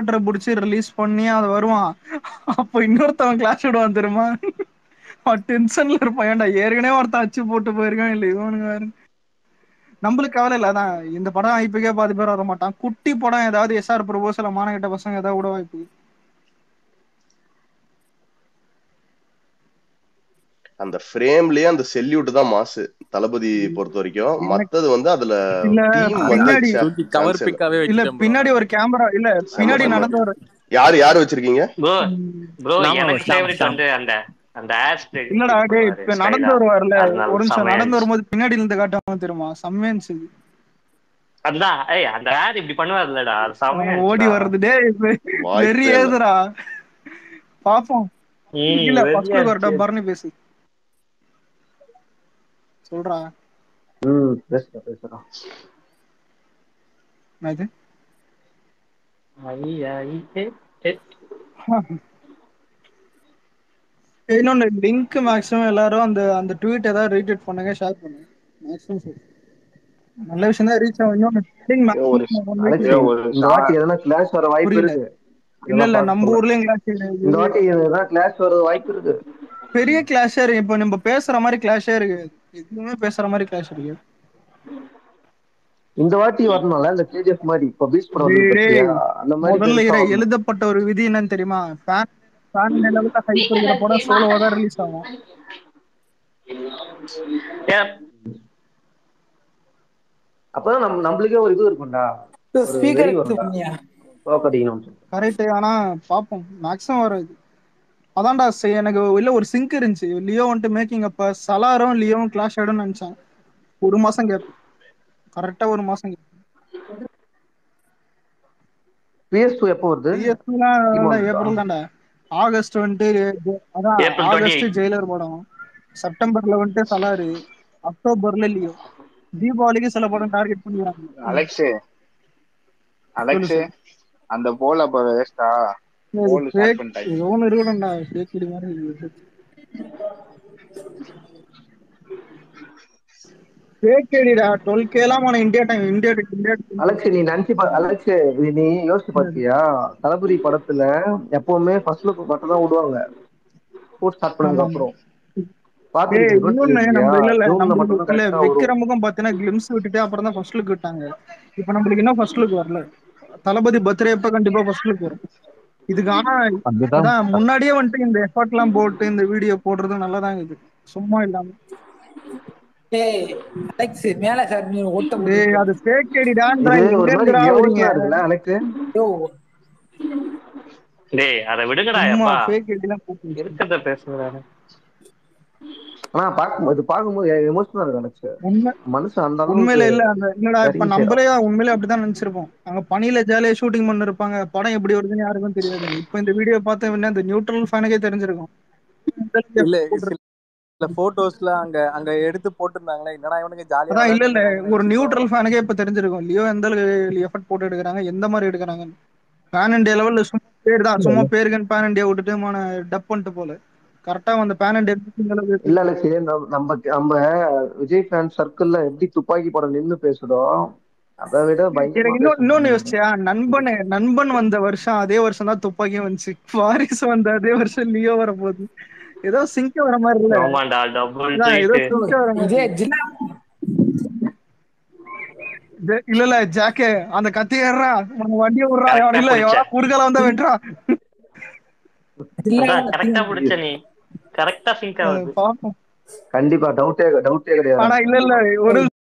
கேரக்டரை பிடிச்சி ரிலீஸ் பண்ணி அது வருவான் அப்ப இன்னொருத்தவன் கிளாஸ் விடுவான் தெரியுமா அவன் டென்ஷன்ல இருப்பான் ஏன்டா ஏற்கனவே ஒருத்தன் அச்சு போட்டு போயிருக்கான் இல்ல இவனுங்க வேற நம்மளுக்கு கவலை இல்ல அதான் இந்த படம் ஐபிக்கே பாதி பேர் வர மாட்டான் குட்டி படம் ஏதாவது எஸ்ஆர் ப்ரொபோசல மானகிட்ட பசங்க ஏதாவது விட வாய்ப்பு அந்த ஃப்ரேம்லயே அந்த செல்யூட் தான் மாசு தளபதி பொறுத்த வரைக்கும் மத்தது வந்து அதுல இல்ல team வந்து பின்னாடி ச்சே, தூக்கி கவர் chance இல்ல. பிக்காவே இல்ல வச்சுட்டேன் பின்னாடி ஒரு கேமரா இல்ல பின்னாடி செம. நடந்து ஒரு யாரு யாரு வச்சிருக்கீங்க ப்ரோ ப்ரோ நாம எனக்கு ஷாம், ஃபேவரட் ஷாம். வந்து அந்த அந்த ஹேர் ஸ்டைல் இல்லடா டேய் இப்ப நடந்து வருவார்ல ஒரு நிமிஷம் நடந்து வரும்போது பின்னாடி இருந்து காட்டுவாங்க தெரியுமா செம்மையா இருந்துச்சு அதுதான் ஏய் அந்த ஹேர் இப்படி பண்ணுவார்லடா அது செமையா அவன் ஓடி இருந்துச்சுடா. வர்றது டேய் வாய்ப்பே வெறி இல்ல. ஏதுடா பாப்போம் ம், இல்ல வெறியா ஃபர்ஸ்ட் வரட்டா இருந்துச்சு. பரணி பேசு சொல்றா ம் பேசுறேன் பேசுறேன் என்ன இது ஐ, ஐ, ஏ, ஏ. இன்னொன்னு லிங்க் மேக்ஸிமம் எல்லாரும் அந்த அந்த ட்வீட் ஏதாவது ரீட்வீட் பண்ணுங்க ஷேர் பண்ணுங்க மேக்ஸிமம் சரி நல்ல விஷயம் தான் ரீச் ஆகும் இன்னொன்னு link ஒரு maximum one week அலெக்ஸ், ல- ஒரு இந்த வாட்டி எதனா கிளாஸ் வர வாய்ப்பு புரியல. இருக்கு இல்ல இல்ல இதெல்லாம் நம்ம பார்த்து ஊர்லயும் கிளாஸ் இந்த வாட்டி எதனா கிளாஸ் வர வாய்ப்பு இருக்கு பெரிய கிளாஷே இருக்கு இப்ப நம்ம பேசுற மாதிரி கிளாஷே இருக்கு எதுவுமே பேசுற மாதிரி கிளாஷ் இருக்கு இந்த வாட்டி வரணும்ல இந்த கேஜிஎஃப் மாதிரி இப்ப பீச் படம் டேய், வந்து டேய், பாத்தியா? அந்த மாதிரி முதல்ல பெருசா இரு, வரணும். எழுதப்பட்ட ஒரு விதி என்னன்னு தெரியுமா ஃபேன் ஃபேன் லெவல்ல ஹைப் இருக்கிற படம் சோலோவா தான் ரிலீஸ் ஆகும் ஏ, அப்பதான் நம்ம நம்மளுக்கே ஒரு இது இருக்கும்டா ஒரு ஸ்பீக்கர் வெறி வரும்டா. தோக்கடிக்கணும்னு சொல்லிட்டு. கரெக்ட் ஆனா பாப்போம் மேக்ஸிமம் வராது அதான்டா சரி, எனக்கு இல்ல ஒரு சிங்க் இருந்துச்சு லியோ வந்துட்டு மேக்கிங் அப்ப சலாரும் லியோவும் கிளாஷ் ஆயிடும்னு நினைச்சேன் ஒரு மாசம் கேப் கரெக்டா ஒரு மாசம் gap. PS2 எப்போ வருது PS2 லாம் Demon அதான் ஏப்ரல் தான்டா ஆகஸ்ட் வந்துட்டு அதான் April ஆகஸ்ட் 28. ஜெயிலர் படம் செப்டம்பர்ல வந்துட்டு சலாரு அக்டோபர்ல லியோ தீபாவளிக்கு சில படம் டார்கெட் பண்ணிக்கிறாங்க அலெக்ஸ் அலெக்ஸ் சொல்லு. அந்த போல அப்ப வேஸ்டா போல் ஸ்டார்ட் பண்ணிட்டாங்க எவனு இருக்கணும்டா fake இது மாதிரி இருக்கு. fake ஐடிடா 12k எல்லாம் அவன India time India India Alex நீ நினைச்சு பா- அலெக்ஸ் இது நீ யோசிச்சு பாத்தியா தளபதி படத்துல எப்பவுமே ஃபர்ஸ்ட் லுக் மட்டும் தான் விடுவாங்க ஷூட் ஸ்டார்ட் பண்ணதுக்கு அப்புறம் ஏய், பாத்துருக்கியா இன்னொன்னு நம்ம இல்ல இல்ல ஜூம்ல மட்டும் நம்மளுக்கு தான் இல்ல கரெக்டா வரும் விக்ரமுக்கும் பாத்தீங்கன்னா கிளிம்ஸ் விட்டுட்டு அப்புறம் தான் ஃபர்ஸ்ட் லுக் விட்டாங்க இப்ப நம்மளுக்கு இன்னும் ஃபர்ஸ்ட் லுக் வரல தளபதி பர்த்டே அப்ப கண்டிப்பா ஃபர்ஸ்ட் லுக் வரும் இதுக்கு ஆனா அதுதான் அதான் முன்னாடியே வந்துட்டு இந்த எஃபர்ட் எல்லாம் போட்டு இந்த வீடியோ போடுறது நல்லதான் இது சும்மா இல்லாம டேய் அலெக்ஸ் மேல சார் நீ ஓட்ட டேய் அது ஃபேக் ஐடிடான்றா இது ஒரு எங்க மாதிரி இருந்துடா வரீங்க எமோஷனா இருக்குல்ல அலெக்ஸ் யோ டேய் அதை விடுங்கடா சும்மா எப்பா ஃபேக் ஐடிலாம் போட்டு இருக்கிறத பேசுங்கடா ஆனா பாக்கும் இது பாக்கும்போது எமோஷனா இருக்கு அலெக்ஸ் உண்மை மனுஷன் அந்த உண்மையில அளவுக்கு இல்ல அந்த இல்லடா இப்ப சரி, நம்மளே உண்மையிலே அப்படிதான் நினைச்சிருப்போம் அங்க பனியில ஜாலியா ஷூட்டிங் பண்ணிருப்பாங்க படம் எப்படி வருதுன்னு யாருக்கும் தெரியாது இப்ப இந்த வீடியோ பார்த்த உடனே அந்த நியூட்ரல் ஃபேனுக்கே தெரிஞ்சிருக்கும் இல்ல சில சில போட்டோஸ்ல அங்க அங்க எடுத்து போட்டிருந்தாங்களே என்னடா இவனுக்கு ஜாலியா அதான் இல்ல இல்ல ஒரு நியூட்ரல் ஃபேனுக்கே இப்ப தெரிஞ்சிருக்கும் லியோ எந்த அளவுக்கு எஃபர்ட் போட்டு எடுக்கிறாங்க எந்த மாதிரி எடுக்கிறாங்க பேன் இண்டியா லெவல்ல சும்மா பேர் தான் சும்மா பேருக்குன்னு பேன் இண்டியா விட்டுட்டு டப் பண்ணிட்டு போல கரெக்டா அந்த பேன் இண்டியா இல்ல அலெக்ஸ் நம்ம நம்ம நம்ம விஜய் ஃபேன் சர்க்கிள்ல எப்படி துப்பாக்கி படம் நின்னு பேசுதோ அதை விட பயங்கரமா எனக்கு இன்னொன்னு இன்னொன்னு பேசுவாங்க. யோசிச்சியா நண்பன் நண்பன் வந்த வருஷம் அதே வருஷம் தான் துப்பாக்கியும் வந்துச்சு வாரிசு வந்த அதே வருஷம் லியோ வர போகுது ஏதோ சிங்க வர மாதிரி இல்ல ஆமாண்டா டபுள் அதான் ஏதோ ட்ரீட் சிங்க வர மாதிரி இதே ஜில்லா ஜே- இல்ல இல்ல ஜாக்கே அந்த கத்தி ஏறா உனக்கு வண்டியை விடுறா Correct ஆ இல்ல எவனா பிடிச்ச. குறுகால வந்தா வெட்டுறா ஜில்லா அதான் கரெக்டா பிடிச்ச நீ கரெக்டா சிங்க் ஆகுது பாப்போம் கண்டிப்பா டவுட்டே டவுட்டே கிடையாது ஆனா இல்ல இல்ல ஒரு